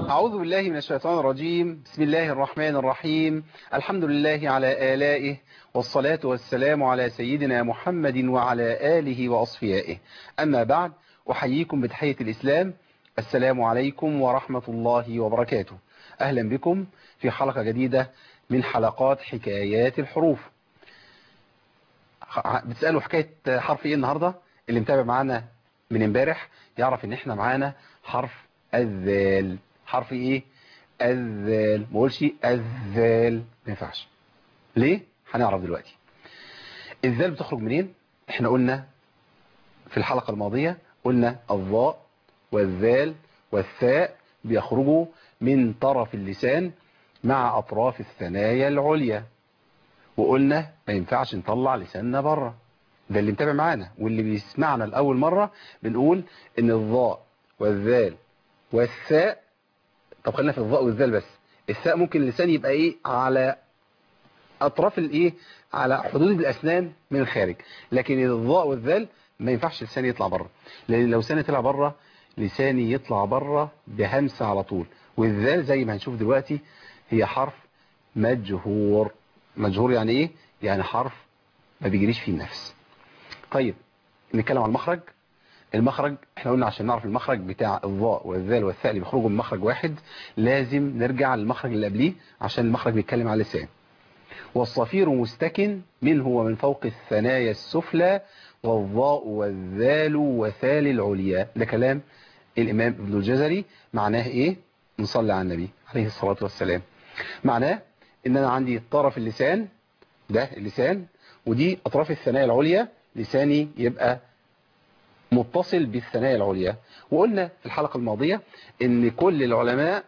أعوذ بالله من الشيطان الرجيم بسم الله الرحمن الرحيم الحمد لله على آلائه والصلاة والسلام على سيدنا محمد وعلى آله وأصفيائه أما بعد أحييكم بتحية الإسلام السلام عليكم ورحمة الله وبركاته أهلا بكم في حلقة جديدة من حلقات حكايات الحروف بتسألوا حكاية حرف ايه النهاردة اللي متابع معانا من امبارح يعرف ان احنا معانا حرف الذال حرف ايه الذال ما اقولش الذال ما ينفعش ليه هنعرف دلوقتي الذال بتخرج منين احنا قلنا في الحلقة الماضية قلنا الضاء والذال والثاء بيخرجوا من طرف اللسان مع اطراف الثنايا العليا وقلنا ما ينفعش نطلع لساننا بره ده اللي متابع معانا واللي بيسمعنا لأول مرة بنقول ان الضاء والذال والثاء طب خلينا في الضاء والذال بس الثاء ممكن اللسان يبقى ايه على اطراف الايه على حدود الاسنان من الخارج لكن الضاء والذال ما ينفعش لساني يطلع بره لان لو لساني طلع بره لساني يطلع بره بهمسه على طول والذال زي ما هنشوف دلوقتي هي حرف مجهور مجهور يعني ايه يعني حرف ما بيجريش فيه النفس طيب نتكلم عن المخرج المخرج احنا قلنا عشان نعرف المخرج بتاع الضاء والذال والثاء اللي بيخرجوا من مخرج واحد لازم نرجع للمخرج اللي قبليه عشان المخرج بيتكلم على اللسان والصفير مستكن منه ومن فوق الثنايا السفلى والضاء والذال وثال العليا ده كلام الإمام ابن الجزري معناه ايه نصلي على النبي عليه الصلاة والسلام معناه ان انا عندي طرف اللسان ده اللسان ودي اطراف الثنايا العليا لساني يبقى متصل بالثنايا العليا وقلنا في الحلقة الماضية ان كل العلماء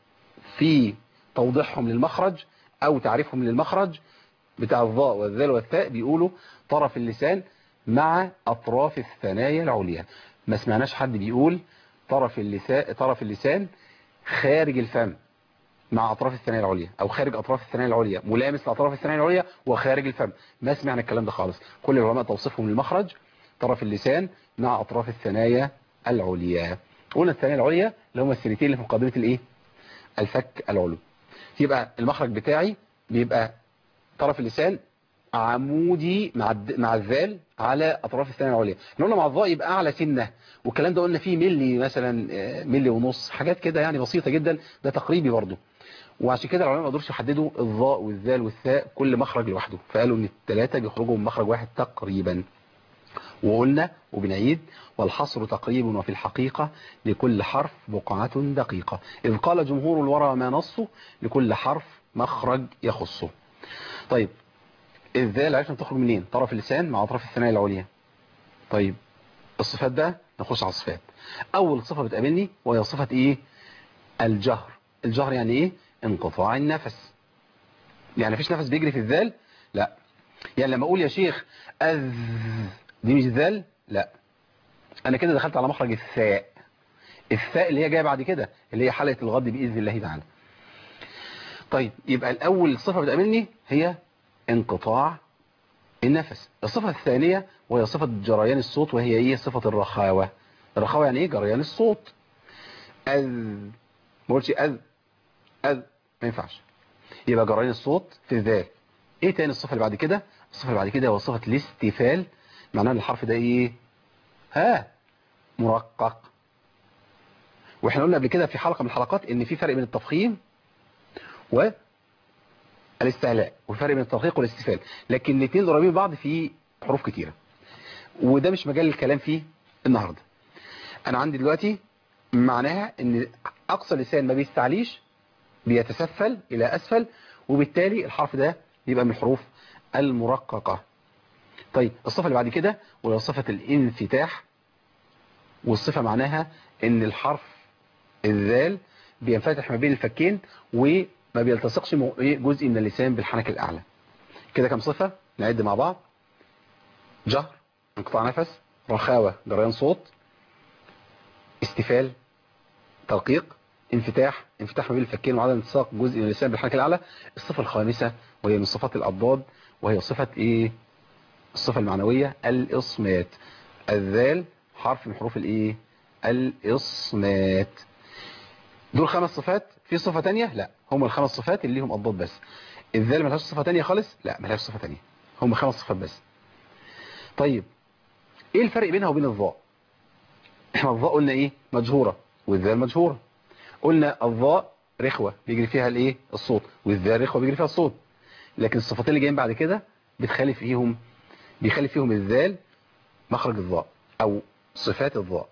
في توضيحهم للمخرج او تعريفهم للمخرج بتاع الضاء والذال والثاء بيقولوا طرف اللسان مع اطراف الثنايا العليا ما سمعناش حد بيقول طرف اللسان طرف اللسان خارج الفم مع اطراف الثنايا العليا او خارج اطراف الثنايا العليا ملامس لاطراف الثنايا العليا وخارج الفم ما سمعنا الكلام ده خالص كل العلماء توصفهم للمخرج طرف اللسان مع اطراف الثنايا العليا قلنا الثنايا العليا اللي هم السنتين اللي في مقدمه الايه الفك العلوي يبقى المخرج بتاعي بيبقى طرف اللسان عمودي مع مع الذال على اطراف الثنايا العليا احنا قلنا مع الضاء يبقى اعلى سنه والكلام ده قلنا فيه ملي مثلا ملي ونص حاجات كده يعني بسيطه جدا ده تقريبي برضه وعشان كده العلماء ما قدروش يحددوا الضاء والذال والثاء كل مخرج لوحده فقالوا ان الثلاثه بيخرجوا من مخرج واحد تقريبا وقلنا وبنعيد والحصر تقريب وفي الحقيقة لكل حرف بقعة دقيقة إذ قال جمهور الورى ما نصه لكل حرف مخرج يخصه طيب الذال عرفنا تخرج منين طرف اللسان مع أطراف الثنايا العليا طيب الصفات ده نخش على الصفات أول صفة بتقابلني وهي صفة إيه الجهر الجهر يعني إيه انقطاع النفس يعني مفيش نفس بيجري في الذال لا يعني لما أقول يا شيخ أذ دي مش ذال لا انا كده دخلت على مخرج الثاء الثاء اللي هي جايه بعد كده اللي هي حلقه الغد باذن الله تعالى طيب يبقى الاول صفه بتقابلني هي انقطاع النفس الصفه الثانيه وهي صفه جريان الصوت وهي ايه صفه الرخاوه الرخاوه يعني ايه جريان الصوت اذ ما قلتش اذ اذ ما ينفعش يبقى جريان الصوت في الذال ايه تاني الصفه اللي بعد كده الصفه اللي بعد كده هو صفه الاستفال معناه الحرف ده ايه ها مرقق واحنا قلنا قبل كده في حلقة من الحلقات ان في فرق بين التفخيم والاستعلاء وفرق بين الترقيق والاستفال لكن الاثنين قريبين من بعض في حروف كتيرة وده مش مجال الكلام فيه النهاردة انا عندي دلوقتي معناها ان اقصى لسان ما بيستعليش بيتسفل الى اسفل وبالتالي الحرف ده يبقى من الحروف المرققة طيب الصفة اللي بعد كده وهي صفة الانفتاح والصفة معناها ان الحرف الذال بينفتح ما بين الفكين وما بيلتصقش جزء من اللسان بالحنك الأعلى كده كم صفة نعد مع بعض جهر انقطاع نفس رخاوة جريان صوت استفال ترقيق انفتاح انفتاح ما بين الفكين وعدم التصاق جزء من اللسان بالحنك الأعلى الصفة الخامسة وهي من صفات الأضداد وهي صفة ايه الصفة المعنوية الإصمات الذال حرف من حروف الايه الإصمات دول خمس صفات في صفة تانية لا هم الخمس صفات اللي ليهم أضداد بس الذال ملهاش صفة تانية خالص لا ملهاش صفة تانية هم خمس صفات بس طيب ايه الفرق بينها وبين الضاء احنا الضاء قلنا ايه مجهورة والذال مجهورة قلنا الضاء رخوة بيجري فيها الايه الصوت والذال رخوة بيجري فيها الصوت لكن الصفتين اللي جايين بعد كده بتخالف فيهم بيخالف فيهم الذال مخرج الضاء او صفات الضاء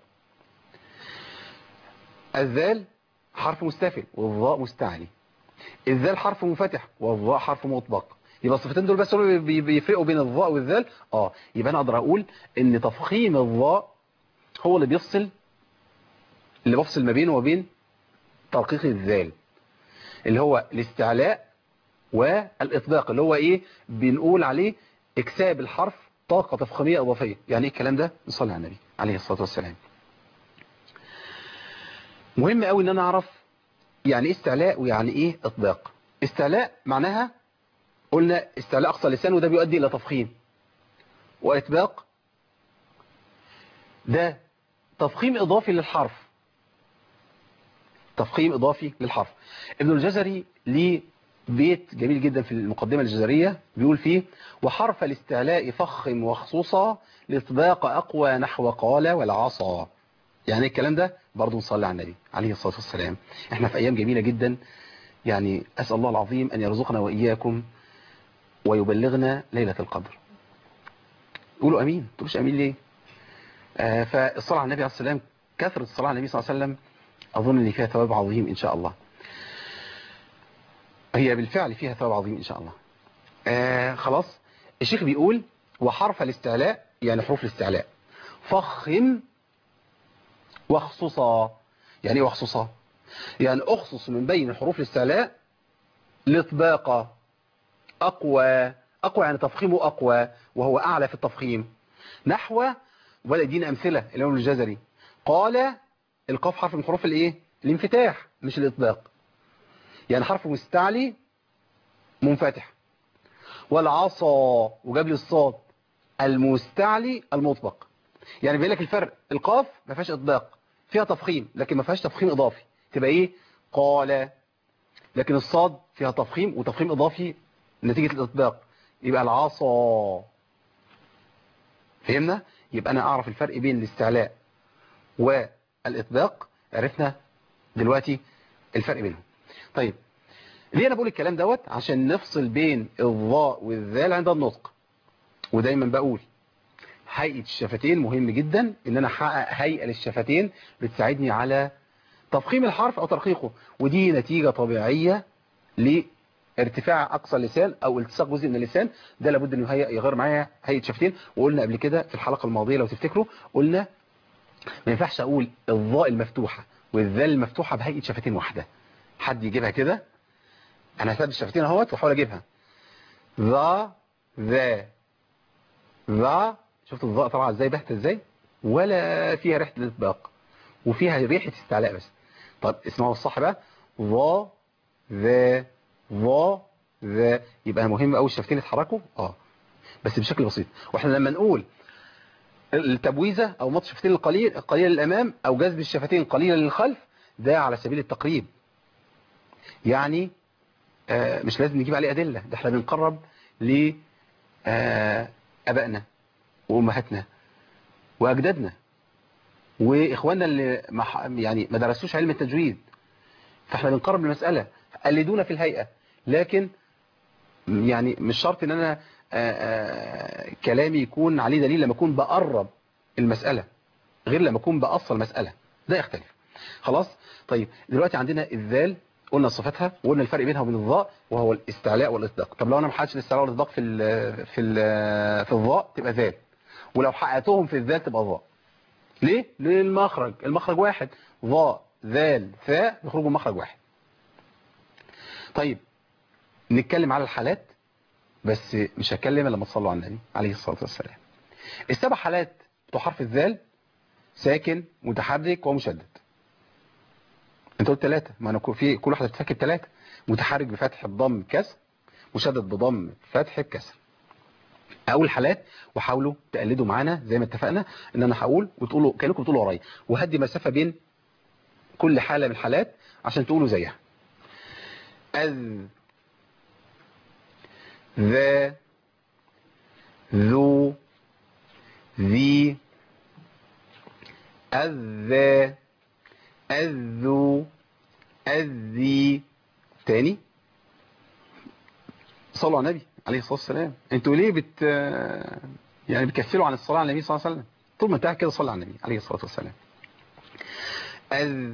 الذال حرف مستفل والضاء مستعلي الذال حرف منفتح والضاء حرف مطبق يبقى الصفتين دول بس هم بي- بيفرقوا بين الضاء والذال اه يبقى انا اقدر اقول ان تفخيم الضاء هو اللي بيفصل اللي بفصل ما بينه وبين ترقيق الذال اللي هو الاستعلاء والاطباق اللي هو ايه بنقول عليه اكساب الحرف طاقة تفخيمية اضافية يعني ايه الكلام ده نصلي على النبي عليه الصلاة والسلام مهم قوي ان انا اعرف يعني ايه استعلاء ويعني ايه اطباق استعلاء معناها قلنا استعلاء اقصى اللسان وده بيؤدي الى تفخيم واطباق ده تفخيم اضافي للحرف تفخيم اضافي للحرف ابن الجزري ليه بيت جميل جدا في المقدمة الجزرية بيقول فيه وحرف الاستعلاء فخم وخصوصا لإطباق أقوى نحو قال والعصا يعني الكلام ده برضه نصلي على النبي عليه الصلاة والسلام احنا في أيام جميلة جدا يعني أسأل الله العظيم أن يرزقنا وإياكم ويبلغنا ليلة القدر قولوا أمين تقولوش أمين ليه آه فالصلاة على النبي عليه الصلاة والسلام كثرة الصلاة على النبي صلى الله عليه وسلم أظن أن فيها ثواب عظيم إن شاء الله هي بالفعل فيها ثواب عظيم إن شاء الله آه خلاص الشيخ بيقول وحرف الاستعلاء يعني حروف الاستعلاء فخم واخصصا يعني ايه واخصصا يعني اخصص من بين حروف الاستعلاء الاطباق اقوى اقوى يعني تفخيمه اقوى وهو اعلى في التفخيم نحو ولا يدينا امثله الامام الجزري قال القاف حرف من حروف الايه الانفتاح مش الاطباق يعني حرف مستعلي منفتح والعصا وجاب لي الصاد المستعلي المطبق يعني بيقول لك الفرق القاف ما فيهاش اطباق فيها تفخيم لكن ما فيهاش تفخيم اضافي تبقى ايه قال لكن الصاد فيها تفخيم وتفخيم اضافي نتيجة الاطباق يبقى العصا فهمنا يبقى انا اعرف الفرق بين الاستعلاء والاطباق عرفنا دلوقتي الفرق بينهم طيب ليه انا بقول الكلام دوت عشان نفصل بين الضاء والذال عند النطق ودايما بقول هيئة الشفتين مهم جدا ان انا احقق هيئة للشفتين بتساعدني على تفخيم الحرف او ترقيقه ودي نتيجة طبيعية لارتفاع اقصى اللسان او التصاق جزء من اللسان ده لابد انه يهيئ يغير معايا هيئة شفتين وقلنا قبل كده في الحلقة الماضية لو تفتكروا قلنا ما ينفعش اقول الضاء المفتوحة والذال المفتوحة بهيئة شفتين واحدة حد يجيبها كده انا هثبت الشفتين اهوت واحاول اجيبها ذا ذا ذا شفت الظاء طالعه ازاي بهت ازاي ولا فيها ريحه الاطباق وفيها ريحه استعلاء بس طب اسمعوا الصح بقى ظا ذا ظا ذا يبقى مهم قوي الشفتين يتحركوا اه بس بشكل بسيط واحنا لما نقول التبويزه او مط الشفتين القليل القليل للامام او جذب الشفتين قليلا للخلف ده على سبيل التقريب يعني آه مش لازم نجيب عليه ادله ده احنا بنقرب ل آه ابائنا وامهاتنا واجدادنا واخواننا اللي ما يعني ما درسوش علم التجويد فاحنا بنقرب المساله قلدونا في الهيئه لكن يعني مش شرط ان انا آآ آآ كلامي يكون عليه دليل لما اكون بقرب المساله غير لما اكون باصل المساله ده يختلف خلاص طيب دلوقتي عندنا الذال قلنا صفاتها وقلنا الفرق بينها وبين الضاء وهو الاستعلاء والاطلاق طب لو انا ما حققتش الاستعلاء والاطلاق في ال في ال في الضاء تبقى ذال ولو حققتهم في الذال تبقى ضاء ليه للمخرج المخرج واحد ضاء ذال ثاء يخرجوا مخرج واحد طيب نتكلم على الحالات بس مش هتكلم الا لما تصلوا على النبي عليه الصلاه والسلام السبع حالات بتوع حرف الذال ساكن متحرك ومشدد انت قلت ثلاثة ما انا في كل واحدة بتفكر ثلاثة متحرك بفتح الضم كسر مشدد بضم فتح بكسر اول حالات وحاولوا تقلدوا معانا زي ما اتفقنا ان انا هقول وتقولوا كانكم بتقولوا ورايا وهدي مسافة بين كل حالة من الحالات عشان تقولوا زيها أذ ذا ذو ذي الذا الذو الذي تاني صلوا على النبي عليه الصلاة والسلام انتوا ليه بت يعني بتكسلوا عن الصلاة على النبي صلى الله عليه وسلم طول ما انت كده صلى على النبي عليه الصلاة والسلام أذ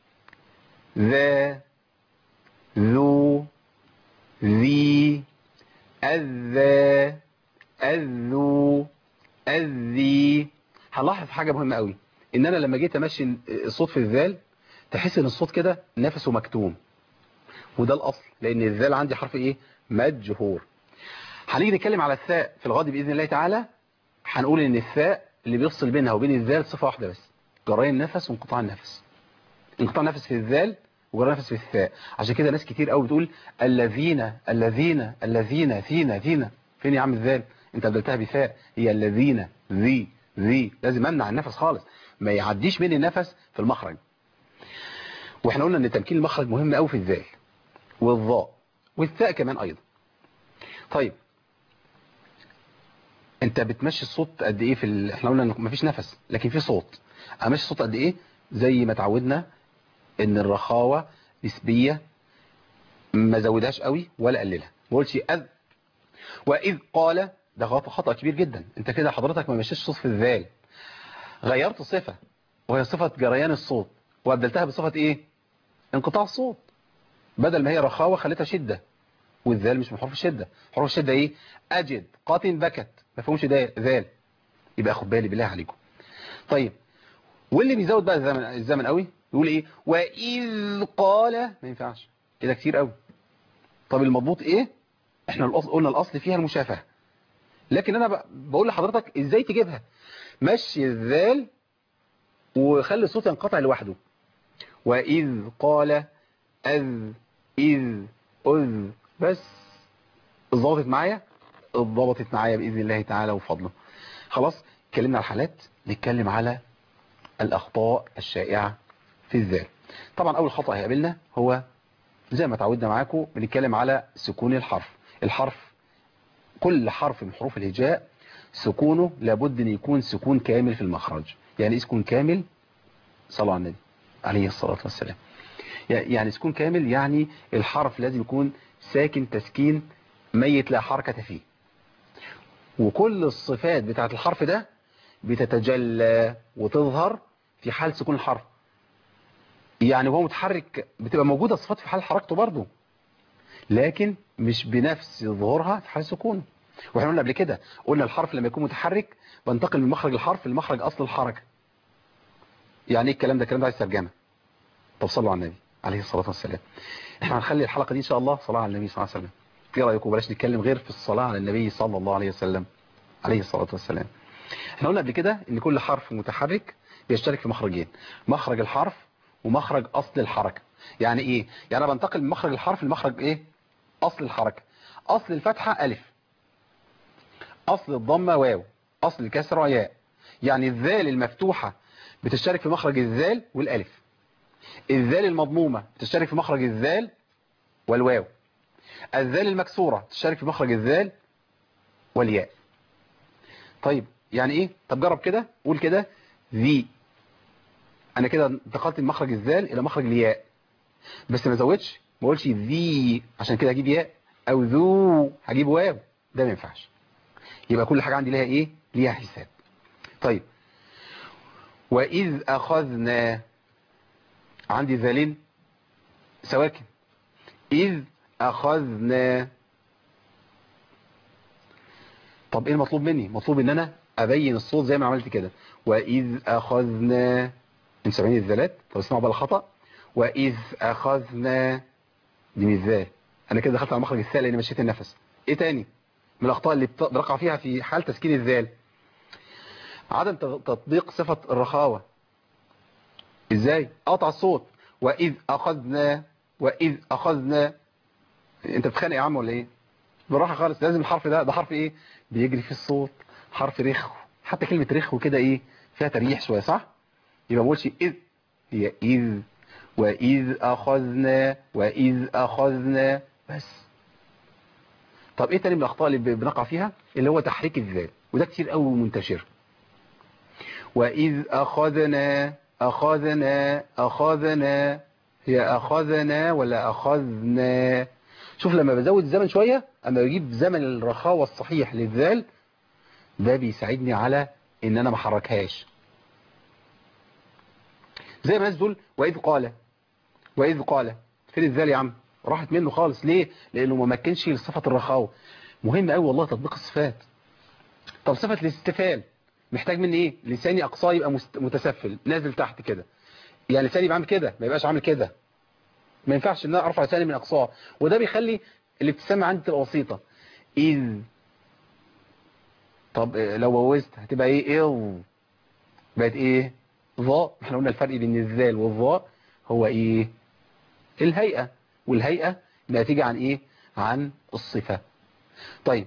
ذا ذو ذي الذا الذو الذي هنلاحظ حاجة مهمة قوي ان انا لما جيت امشي الصوت في الذال تحس ان الصوت كده نفسه مكتوم وده الاصل لان الذال عندي حرف ايه مجهور هنيجي نتكلم على الثاء في الغد باذن الله تعالى هنقول ان الثاء اللي بيفصل بينها وبين الذال صفة واحدة بس جري النفس وانقطاع النفس انقطاع النفس في الذال وجرى نفس في الثاء عشان كده ناس كتير قوي بتقول الذين الذين الذين ثينا ثينا فين يا عم الذال انت بدلتها بثاء هي الذين ذي ذي لازم امنع النفس خالص ما يعديش مني النفس في المخرج واحنا قلنا ان تمكين المخرج مهم قوي في الذال والظاء والثاء كمان ايضا طيب انت بتمشي الصوت قد ايه في ال... احنا قلنا ان مفيش نفس لكن في صوت امشي الصوت قد ايه زي ما تعودنا ان الرخاوة نسبية ما زودهاش قوي ولا قللها ما قلتش اذ واذ قال ده خطأ خطأ كبير جدا انت كده حضرتك ما مشيش صوت في الذال غيرت صفة وهي صفة جريان الصوت وابدلتها بصفة ايه انقطاع الصوت بدل ما هي رخاوة خليتها شدة والذال مش من حروف الشدة حروف الشدة ايه اجد قات بكت ما فهمش ده ذال يبقى خد بالي بالله عليكم طيب واللي بيزود بقى الزمن الزمن قوي يقول ايه واذ قال ما ينفعش كده كتير قوي طب المضبوط ايه احنا الأصل قلنا الاصل فيها المشافهه لكن انا بقول لحضرتك ازاي تجيبها مشي الذال وخلي الصوت ينقطع لوحده واذ قال اذ اذ اذ بس اتظبطت معايا اتظبطت معايا باذن الله تعالى وفضله خلاص اتكلمنا على الحالات نتكلم على الاخطاء الشائعه في الذال طبعا اول خطأ هيقابلنا هو زي ما تعودنا معاكم بنتكلم على سكون الحرف الحرف كل حرف من حروف الهجاء سكونه لابد ان يكون سكون كامل في المخرج يعني ايه سكون كامل صلوا على النبي عليه الصلاة والسلام يعني سكون كامل يعني الحرف لازم يكون ساكن تسكين ميت لا حركة فيه وكل الصفات بتاعت الحرف ده بتتجلى وتظهر في حال سكون الحرف يعني وهو متحرك بتبقى موجودة صفات في حال حركته برضه لكن مش بنفس ظهورها في حال سكونه واحنا قلنا قبل كده قلنا الحرف لما يكون متحرك بنتقل من مخرج الحرف لمخرج اصل الحركة يعني ايه الكلام ده الكلام ده عايز ترجمه طب صلوا على النبي عليه الصلاة والسلام احنا هنخلي الحلقة دي ان شاء الله صلاة على النبي صلى الله عليه وسلم ايه رايكم بلاش نتكلم غير في الصلاة على النبي صلى الله عليه وسلم عليه الصلاة والسلام احنا قلنا قبل كده ان كل حرف متحرك بيشترك في مخرجين مخرج الحرف ومخرج اصل الحركة يعني ايه يعني انا بنتقل من مخرج الحرف لمخرج ايه اصل الحركة اصل الفتحة الف اصل الضمة واو اصل الكسرة ياء يعني الذال المفتوحة بتشترك في مخرج الذال والالف الذال المضمومة بتشترك في مخرج الذال والواو الذال المكسورة تشترك في مخرج الذال والياء طيب يعني ايه طب جرب كده قول كده ذي انا كده انتقلت من مخرج الذال الى مخرج الياء بس ما زودش ما اقولش ذي عشان كده هجيب ياء او ذو هجيب واو ده ما ينفعش يبقى كل حاجة عندي ليها ايه ليها حساب طيب واذ اخذنا عندي ذالين سواكن اذ اخذنا طب ايه المطلوب مني مطلوب ان انا ابين الصوت زي ما عملت كده واذ اخذنا انتوا سامعين الذالات طب اسمعوا بقى الخطا واذ اخذنا دي مش ذال انا كده دخلت على مخرج الثاء لاني مشيت النفس ايه تاني من الاخطاء اللي بقع فيها في حال تسكين الذال عدم تطبيق صفة الرخاوة ازاي اقطع الصوت واذ اخذنا واذ اخذنا انت بتخانق يا عم ولا ايه بالراحه خالص لازم الحرف ده ده حرف ايه بيجري في الصوت حرف رخو حتى كلمة رخو كده ايه فيها تريح شوية صح يبقى ما بقولش اذ هي اذ وإذ أخذنا وإذ أخذنا بس طب ايه تاني من الاخطاء اللي بنقع فيها اللي هو تحريك الذال وده كتير قوي منتشر وإذ أخذنا أخذنا أخذنا هي أخذنا ولا أخذنا شوف لما بزود الزمن شوية أما بجيب زمن الرخاوة الصحيح للذال ده بيساعدني على إن أنا ما حركهاش زي ما الناس دول وإذ قال وإذ قال فين الذال يا عم راحت منه خالص ليه لأنه ما مكنش لصفة الرخاوة مهم قوي والله تطبيق الصفات طب صفة الاستفال محتاج مني ايه لساني اقصاه يبقى متسفل نازل تحت كده يعني لساني يبقى عامل كده ما يبقاش عامل كده ما ينفعش ان انا ارفع لساني من اقصاه وده بيخلي الابتسامه عندي تبقى بسيطه اذ طب لو بوزت هتبقى ايه ايه بقت ايه ظاء احنا قلنا الفرق بين الذال والظاء هو ايه الهيئه والهيئه ناتجه عن ايه عن الصفه طيب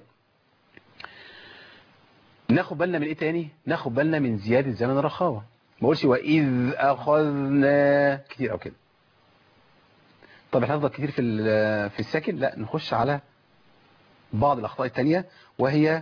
ناخد بالنا من ايه تاني ناخد بالنا من زيادة زمن الرخاوة ما اقولش واذ اخذنا كتير او كده طب احنا هنفضل كتير في في الساكن لا نخش على بعض الاخطاء التانية وهي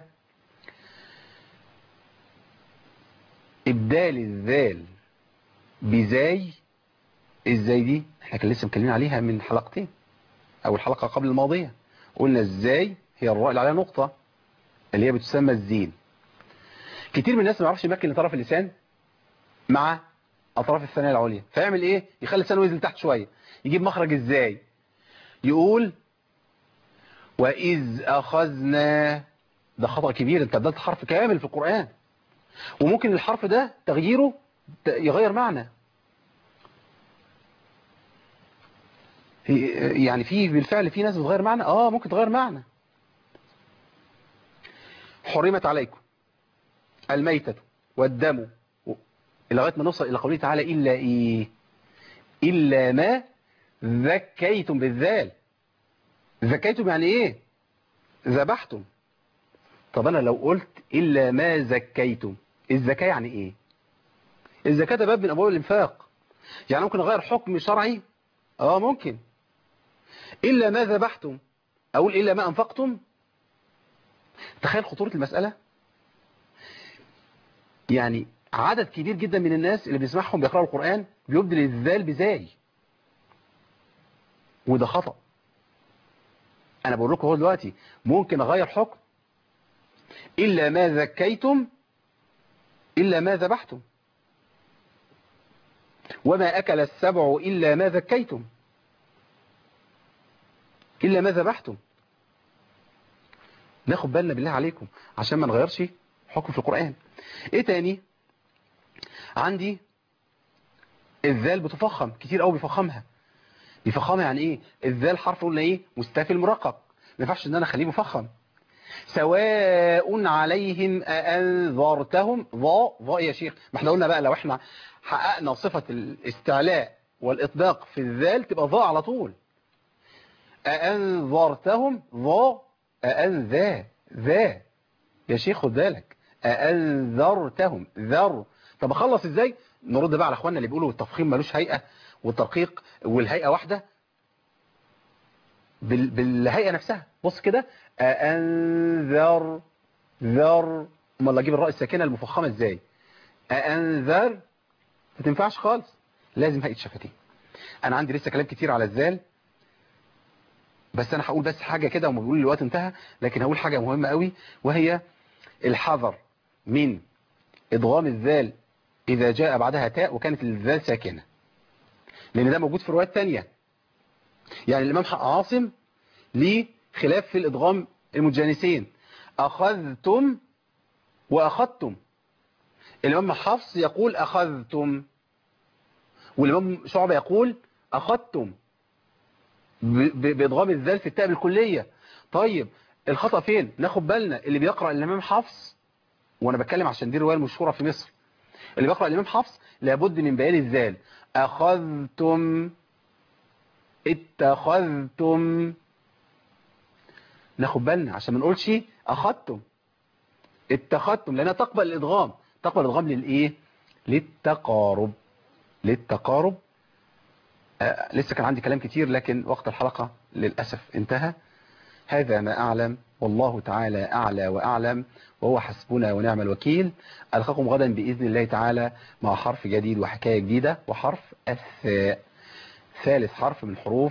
ابدال الذال بزاي ازاي دي احنا كان لسه مكلمين عليها من حلقتين او الحلقة قبل الماضية قلنا ازاي هي الراء اللي عليها نقطة اللي هي بتسمى الزين كتير من الناس ما يعرفش يمكن لطرف اللسان مع اطراف الثنايا العليا فيعمل ايه يخلي لسانه ينزل تحت شويه يجيب مخرج ازاي يقول واذ اخذنا ده خطا كبير انت بدلت حرف كامل في القران وممكن الحرف ده تغييره يغير معنى يعني في بالفعل في ناس بتغير معنى اه ممكن تغير معنى حرمت عليكم الميتة والدم لغاية ما نوصل إلى قوله تعالى إلا إيه إلا ما ذكيتم بالذال ذكيتم يعني إيه ذبحتم طب أنا لو قلت إلا ما زكيتم الزكاة يعني إيه الزكاة ده باب من أبواب الإنفاق يعني ممكن أغير حكم شرعي آه ممكن إلا ما ذبحتم أقول إلا ما أنفقتم تخيل خطورة المسألة يعني عدد كبير جدا من الناس اللي بنسمعهم بيقرأوا القرآن بيبدل الذال بزاي وده خطأ أنا بقول لكم هو دلوقتي ممكن أغير حكم إلا ما ذكيتم إلا ما ذبحتم وما أكل السبع إلا ما ذكيتم إلا ما ذبحتم ناخد بالنا بالله عليكم عشان ما نغيرش حكم في القرآن ايه تاني عندي الذال بتفخم كتير قوي بيفخمها بيفخمها يعني ايه الذال حرف قلنا ايه مستفل مرقق ما ينفعش ان انا اخليه مفخم سواء عليهم أأنذرتهم ضاء ضاء يا شيخ ما احنا قلنا بقى لو احنا حققنا صفة الاستعلاء والإطباق في الذال تبقى ضاء على طول أأنذرتهم ضاء أأنذا ذا يا شيخ خد بالك أأنذرتهم ذر طب أخلص إزاي نرد بقى على أخواننا اللي بيقولوا التفخيم ملوش هيئة والترقيق والهيئة واحدة بال... بالهيئة نفسها بص كده أأنذر ذر امال اجيب الراء الساكنة المفخمة ازاي أأنذر ما تنفعش خالص لازم هيئة شفتين انا عندي لسه كلام كتير على الذال بس انا هقول بس حاجة كده وما بيقول الوقت انتهى لكن هقول حاجة مهمة قوي وهي الحذر من ادغام الذال اذا جاء بعدها تاء وكانت الذال ساكنة لان ده موجود في روايات تانية يعني الامام عاصم ليه خلاف في الادغام المتجانسين اخذتم واخذتم الامام حفص يقول اخذتم والامام شعبة يقول اخذتم بادغام الذال في التاء بالكلية طيب الخطأ فين ناخد بالنا اللي بيقرأ الامام حفص وانا بتكلم عشان دي الرواية المشهورة في مصر اللي بيقرأ الامام حفص لابد من بيان الذال اخذتم اتخذتم ناخد بالنا عشان ما نقولش اخذتم اتخذتم لانها تقبل الادغام تقبل الادغام للايه للتقارب للتقارب آه لسه كان عندي كلام كتير لكن وقت الحلقة للأسف انتهى هذا ما أعلم والله تعالى أعلى وأعلم وهو حسبنا ونعم الوكيل ألقاكم غدا بإذن الله تعالى مع حرف جديد وحكاية جديدة وحرف الثاء ثالث حرف من حروف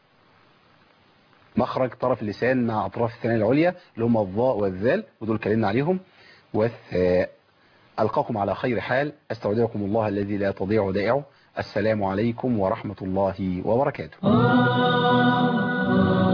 مخرج طرف اللسان مع أطراف الثانية العليا اللي هم الضاء والذال ودول اتكلمنا عليهم والثاء ألقاكم على خير حال أستودعكم الله الذي لا تضيع ودائعه السلام عليكم ورحمة الله وبركاته